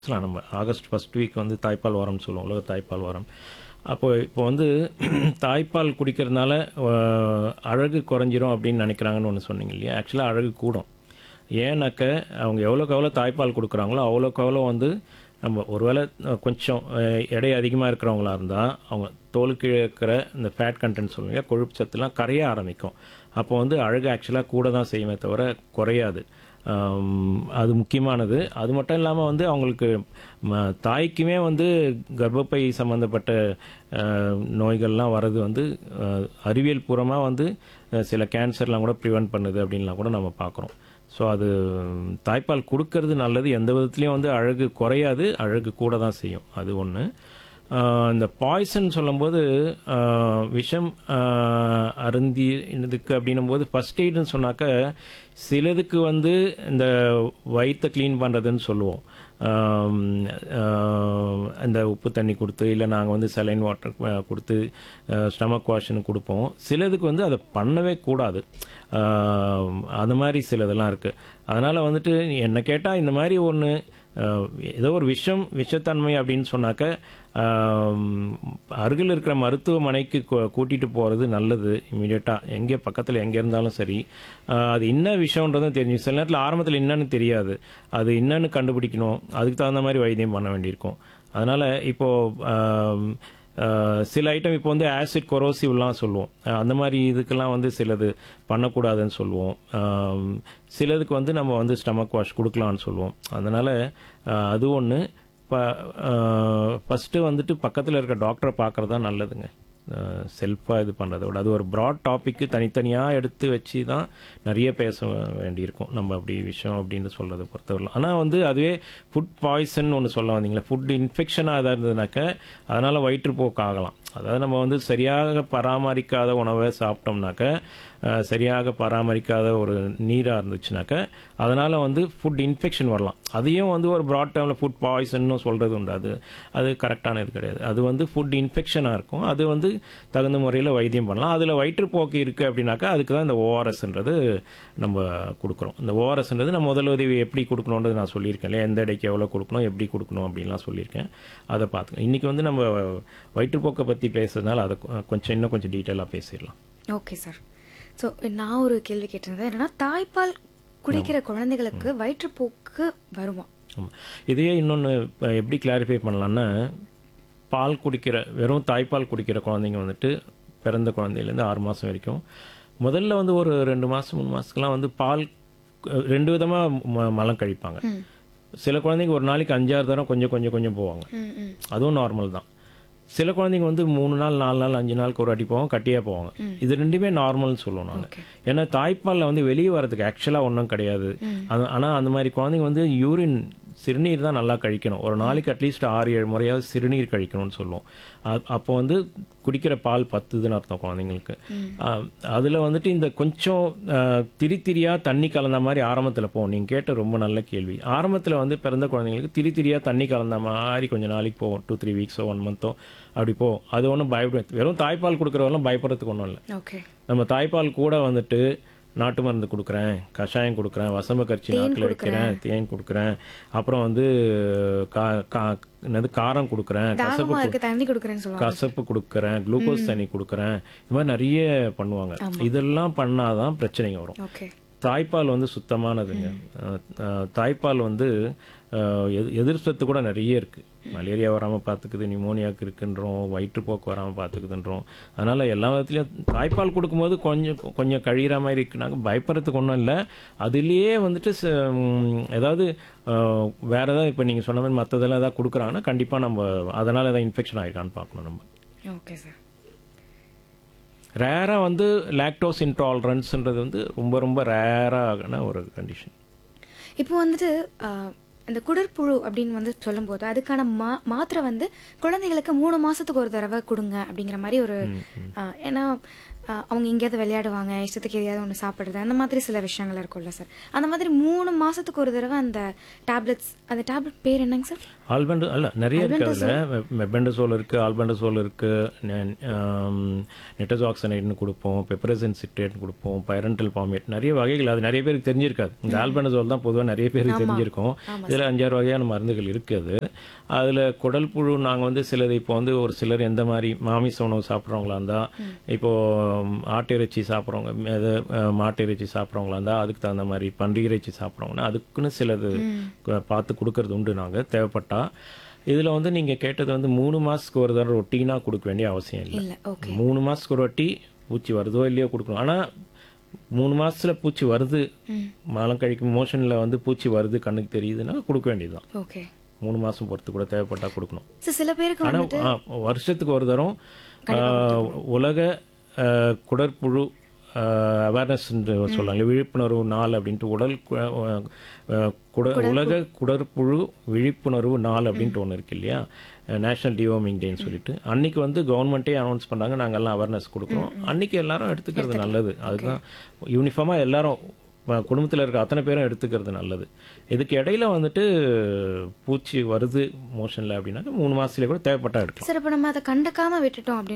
பேசலாம் நம்ம August first week வந்து தாய்ப்பால் வாரம்னு சொல்லுவோம் உலக தாய்ப்பால் வாரம் அப்போ இப்போ வந்து தாய்ப்பால் குடிக்கிறதுனால அஹ், அழகு குறைஞ்சிரும் அப்படின்னு நினைக்கிறாங்கன்னு ஒன்று சொன்னீங்க இல்லையா ஆக்சுவலாக அழகு கூடும் ஏன்னாக்க அவங்க எவ்வளோக்கு எவ்வளோ தாய்ப்பால் கொடுக்குறாங்களோ அவ்வளோக்கு எவ்வளோ வந்து நம்ம ஒருவேளை அஹ், கொஞ்சம் அஹ், எடை அதிகமாக இருக்கிறவங்களா இருந்தால் அவங்க தோலுக்கு இருக்கிற இந்த ஃபேட் கண்டென்ட் சொல்லுங்க கொழுப்பு சத்துலாம் கரைய ஆரம்பிக்கும் அப்போ வந்து அழகு ஆக்சுவலாக கூட தான் செய்யுமே தவிர குறையாது ஆம், அது முக்கியமானது அது மட்டும் இல்லாமல் வந்து அவங்களுக்கு ம- தாய்க்குமே வந்து கர்ப்பப்பை சம்மந்தப்பட்ட அஹ், நோய்கள்லாம் வர்றது வந்து அஹ், அறிவியல் பூர்வமாக வந்து அஹ், சில கேன்சர்லாம் கூட ப்ரிவென்ட் பண்ணுது அப்படின்லாம் கூட நம்ம பார்க்குறோம் ஸோ அது ம், தாய்ப்பால் கொடுக்கறது நல்லது எந்த விதத்துலேயும் வந்து அழகு குறையாது அழகு கூட தான் செய்யும் அது ஒன்று இந்த பாய்சன் சொல்லும்போது ஆஹ், விஷம் ஆஹ், அருந்தி இதுக்கு அப்படின்னும் போது ஃபர்ஸ்ட் எய்டுன்னு சொன்னாக்க சிலதுக்கு வந்து இந்த வயிற்றை க்ளீன் பண்ணுறதுன்னு சொல்லுவோம் ஆம், ஆஹ், இந்த உப்பு தண்ணி கொடுத்து இல்லை நாங்கள் வந்து சலைன் வாட்டர் கொடுத்து ஸ்டமக் வாஷ்னு கொடுப்போம் சிலதுக்கு வந்து அதை பண்ணவே கூடாது ஆஹ், அந்த மாதிரி சிலதெல்லாம் இருக்குது அதனால் வந்துட்டு என்னை கேட்டால் இந்த மாதிரி ஒன்று ஏதோ ஒரு விஷம் விஷத்தன்மை அப்படின்னு சொன்னாக்க ஆம், அருகில் இருக்கிற மருத்துவமனைக்கு கூ- கூட்டிட்டு போகிறது நல்லது இமீடியட்டாக எங்கே பக்கத்தில் எங்கே இருந்தாலும் சரி ஆஹ், அது என்ன விஷயன்றதும் தெரியும் சில நேரத்தில் ஆரம்பத்தில் என்னன்னு தெரியாது அது என்னன்னு கண்டுபிடிக்கணும் அதுக்கு தகுந்த மாதிரி வைத்தியம் பண்ண வேண்டியிருக்கும் அதனால் இப்போது சில ஐட்டம் இப்போ வந்து ஆசிட் கொரோசிவ்லாம் சொல்லுவோம் அஹ் அந்த மாதிரி இதுக்கெல்லாம் வந்து சிலது பண்ணக்கூடாதுன்னு சொல்லுவோம் ஆம், சிலதுக்கு வந்து நம்ம வந்து ஸ்டமக் வாஷ் கொடுக்கலான்னு சொல்லுவோம் அதனால் அது ஒன்று இப்போ ஃபஸ்ட்டு வந்துட்டு பக்கத்தில் இருக்க டாக்டரை பார்க்குறது தான் நல்லதுங்க செல்ஃபாக இது பண்ணுறத விட அது ஒரு ப்ராட் டாப்பிக்கு தனித்தனியாக எடுத்து வச்சு தான் நிறைய பேச வேண்டியிருக்கும் நம்ம அப்படி விஷயம் அப்படின்னு சொல்கிறத பொறுத்தவரை ஆனால் வந்து அதுவே ஃபுட் பாய்சன் ஒன்று சொல்ல வந்தீங்களா ஃபுட் இன்ஃபெக்ஷனாக எதாவது இருந்ததுனாக்க அதனால் வயிற்றுப்போக்கு ஆகலாம் அதாவது நம்ம வந்து சரியாக பராமரிக்காத உணவை சாப்பிட்டோம்னாக்க அஹ், சரியாக பராமரிக்காத ஒரு நீராக இருந்துச்சுனாக்க அதனால் வந்து ஃபுட் இன்ஃபெக்ஷன் வரலாம் அதையும் வந்து ஒரு ப்ராட் டேர்மில் ஃபுட் பாய்சன்னு சொல்கிறது உண்டு அது அது கரெக்டான இது கிடையாது அது வந்து ஃபுட் இன்ஃபெக்ஷனாக இருக்கும் அது வந்து தகுந்த முறையில் வைத்தியம் பண்ணலாம் அதில் வயிற்றுப்போக்கு இருக்குது அப்படின்னாக்கா அதுக்கு தான் இந்த ஓஆர்எஸ்ன்றது நம்ம கொடுக்குறோம் இந்த ஓஆர்எஸ்ன்றது நான் முதல் உதவி எப்படி கொடுக்கணுன்றது நான் சொல்லியிருக்கேன் இல்லையா எந்த இடைக்கு எவ்வளோ கொடுக்கணும் எப்படி கொடுக்கணும் அப்படின்லாம் சொல்லியிருக்கேன் அதை பார்த்துக்கோங்க இன்றைக்கி வந்து நம்ம வயிற்றுப்போக்கை பற்றி பேசுறதுனால அதை கொ- கொஞ்சம் இன்னும் கொஞ்சம் டீட்டெயிலாக பேசிடலாம் ஓகே சார் ஸோ நான் ஒரு கேள்வி கேட்டிருந்தேன் என்னன்னா தாய்ப்பால் குடிக்கிற குழந்தைகளுக்கு வயிற்றுப்போக்கு வருமா ஆமாம் இதையே இன்னொன்று எப்படி கிளாரிஃபை பண்ணலான்னா பால் குடிக்கிற வெறும் தாய்ப்பால் குடிக்கிற குழந்தைங்க வந்துட்டு பிறந்த குழந்தையிலேருந்து ஆறு மாதம் வரைக்கும் முதல்ல வந்து ஒரு ரெண்டு மாதம் மூணு மாதத்துக்குலாம் வந்து பால் அஹ், ரெண்டு விதமாக மலம் கழிப்பாங்க சில குழந்தைங்க ஒரு நாளைக்கு அஞ்சாறு தரம் கொஞ்சம் கொஞ்சம் கொஞ்சம் போவாங்க ம் ம் அதுவும் நார்மல் தான் சில குழந்தைங்க வந்து மூணு நாள் நாலு நாள் அஞ்சு நாளுக்கு ஒரு அடி போவாங்க கட்டியாக போவாங்க இது ரெண்டுமே நார்மல்னு சொல்லுவோம் நாங்கள் ஓகே ஏன்னா தாய்ப்பாலில் வந்து வெளியே வரதுக்கு ஆக்சுவலாக ஒன்றும் கிடையாது அது ஆனால் அந்த மாதிரி குழந்தைங்க வந்து யூரின் சிறுநீர் தான் நல்லா கழிக்கணும் ஒரு நாளைக்கு அட்லீஸ்ட் ஆறு ஏழு முறையாவது சிறுநீர் கழிக்கணும்னு சொல்லுவோம் அ- அப்போ வந்து குடிக்கிற பால் பத்துதுன்னு அர்த்தம் குழந்தைங்களுக்கு அதில் வந்துட்டு இந்த கொஞ்சம் அஹ், திரி திரியா தண்ணி கலந்த மாதிரி ஆரம்பத்தில் போகும் நீங்கள் கேட்ட ரொம்ப நல்ல கேள்வி ஆரம்பத்தில் வந்து பிறந்த குழந்தைங்களுக்கு திரி திரியா தண்ணி கலந்த மாதிரி கொஞ்சம் நாளைக்கு போகும் டூ த்ரீ வீக்ஸோ ஒன் மந்த்தோ அப்படி போகும் அது ஒன்றும் பயப்பட வெறும் தாய்ப்பால் கொடுக்குறவரெல்லாம் பயப்படுறதுக்கு ஒன்றும் இல்லை ஓகே நம்ம தாய்ப்பால் கூட வந்துட்டு நாட்டு மருந்து கொடுக்குறேன் கஷாயம் கொடுக்குறேன் வசம்ப கரிச்சி நாக்கில் வைக்கிறேன் தேன் கொடுக்குறேன் அப்புறம் வந்து கா கா என்னது காரம் கொடுக்குறேன் கசப்பு தாகமா இருக்கு தண்ணி கொடுக்குறேன்னு சொல்லுவாங்க கசப்பு கொடுக்குறேன் குளுக்கோஸ் தண்ணி கொடுக்குறேன் இது மாதிரி நிறைய பண்ணுவாங்க இதெல்லாம் பண்ணாதான் பிரச்சனைங்க வரும் ஓகே தாய்ப்பால் வந்து சுத்தமானதுங்க அஹ், அஹ், தாய்ப்பால் வந்து அஹ், எதி- எதிர் சத்து கூட நிறைய இருக்கு மலேரியா வராமல் பார்த்துக்குது நிமோனியாக்கு இருக்குன்றோம் வயிற்றுப்போக்கு வராமல் பார்த்துக்குதுன்றோம் அதனால எல்லா விதத்துலையும் தாய்ப்பால் கொடுக்கும்போது கொஞ்சம் கொஞ்சம் கழிகிற மாதிரி இருக்குனாங்க பயப்படுறதுக்கு ஒன்றும் இல்லை அதுலேயே வந்துட்டு ச- ம், ஏதாவது அஹ், வேற ஏதாவது இப்போ நீங்கள் சொன்ன மாதிரி மற்றதெல்லாம் ஏதாவது கொடுக்குறாங்கன்னா கண்டிப்பாக நம்ம அதனால ஏதாவது இன்ஃபெக்ஷன் ஆகிருக்கான்னு பார்க்கணும் நம்ம ஓகே சார் ரேராக வந்து லாக்டோஸ் இன்டாலரன்ஸ்ன்றது வந்து ரொம்ப ரொம்ப ரேரான ஒரு கண்டிஷன் இப்போ வந்துட்டு ஆஹ், இந்த குடற்புழு அப்படின்னு வந்து சொல்லும்போது அதுக்கான மா மாத்திரை வந்து குழந்தைகளுக்கு மூணு மாசத்துக்கு ஒரு தடவை கொடுங்க அப்படிங்கிற மாதிரி ஒரு ஆஹ், ஏன்னா அஹ், அவங்க எங்கேயாவது விளையாடுவாங்க இஷ்டத்துக்கு எதையாவது ஒன்று சாப்பிடுறது அந்த மாதிரி சில விஷயங்கள் இருக்கும்ல சார் அந்த மாதிரி மூணு மாசத்துக்கு ஒரு தடவை அந்த டேப்லெட்ஸ் அந்த டேப்லெட் பேர் என்னங்க சார் ஆல்பெண்ட் அல்ல நிறைய இருக்கு அதில் மெபெண்டசோல் இருக்குது ஆல்பெண்டசோல் இருக்குது நெட்டசாக்சனைட்னு கொடுப்போம் பெப்பரசன் சிட்ரேட்னு கொடுப்போம் பைரண்டல் பாமேட் நிறைய வகைகள் அது நிறைய பேருக்கு தெரிஞ்சிருக்காது இந்த ஆல்பெண்டசோல் தான் பொதுவாக நிறைய பேருக்கு தெரிஞ்சிருக்கும் இதில் அஞ்சாறு வகையான மருந்துகள் இருக்குது அதில் குடல் புழு நாங்கள் வந்து சிலது இப்போ வந்து ஒரு சிலர் எந்த மாதிரி மாமிச உணவு சாப்பிட்றவங்களா இருந்தால் இப்போ ம், ஆட்டு இறைச்சி சாப்பிட்றவங்க இது அஹ், மாட்டு இறைச்சி சாப்பிட்றவங்களா இருந்தால் அதுக்கு தகுந்த மாதிரி பன்றி இறைச்சி சாப்பிட்றவங்கன்னா அதுக்குன்னு சிலது க- பார்த்து கொடுக்கறது உண்டு நாங்கள் தேவைப்பட்டா இதில் வந்து நீங்கள் கேட்டது வந்து மூணு மாதத்துக்கு ஒரு தடவை ரொட்டீனாக கொடுக்க வேண்டிய அவசியம் இல்லை இல்ல ஓகே மூணு மாதத்துக்கு ஒரு வாட்டி பூச்சி வருதோ இல்லையோ கொடுக்கணும் ஆனால் மூணு மாசத்துல பூச்சி வருது மலம் கழிக்கும் மோஷனில் வந்து பூச்சி வருது கண்ணுக்கு தெரியுதுன்னா கொடுக்க வேண்டியதுதான் ஓகே மூணு மாதம் பொறுத்து கூட தேவைப்பட்டா கொடுக்கணும் சார் சில பேருக்கு ஆனால் வந்து வருஷத்துக்கு ஒரு தரம் ஆஹ், உலக ஆஹ், குடற்புழு அவேர்னஸ் சொல்லுவாங்க விழிப்புணர்வு நாள் அப்படின்ட்டு உடல் கு- ஆஹ், ஆஹ், குட உலக குடற்புழு விழிப்புணர்வு நாள் அப்படின்ட்டு ஒன்று இருக்கு இல்லையா நேஷனல் டிவோமிங் டேன்னு சொல்லிட்டு அன்னைக்கு வந்து கவர்மெண்ட்டே அனௌன்ஸ் பண்ணாங்க நாங்கள் எல்லாம் அவேர்னஸ் கொடுக்குறோம் அன்னைக்கு எல்லாரும் எடுத்துக்கிறது நல்லது அதுதான் யூனிஃபார்மாக எல்லாரும் குடும்பத்தில் இருக்க அத்தனை பேரும் எடுத்துக்கிறது நல்லது இதுக்கு இடையில வந்துட்டு பூச்சி வருது மோஷனில் அப்படின்னாக்க மூணு மாசத்துலயே கூட தேவைப்பட்டா எடுக்கலாம் சார் இப்போ நம்ம அதை கண்டுக்காம விட்டுட்டோம் அப்படின்னு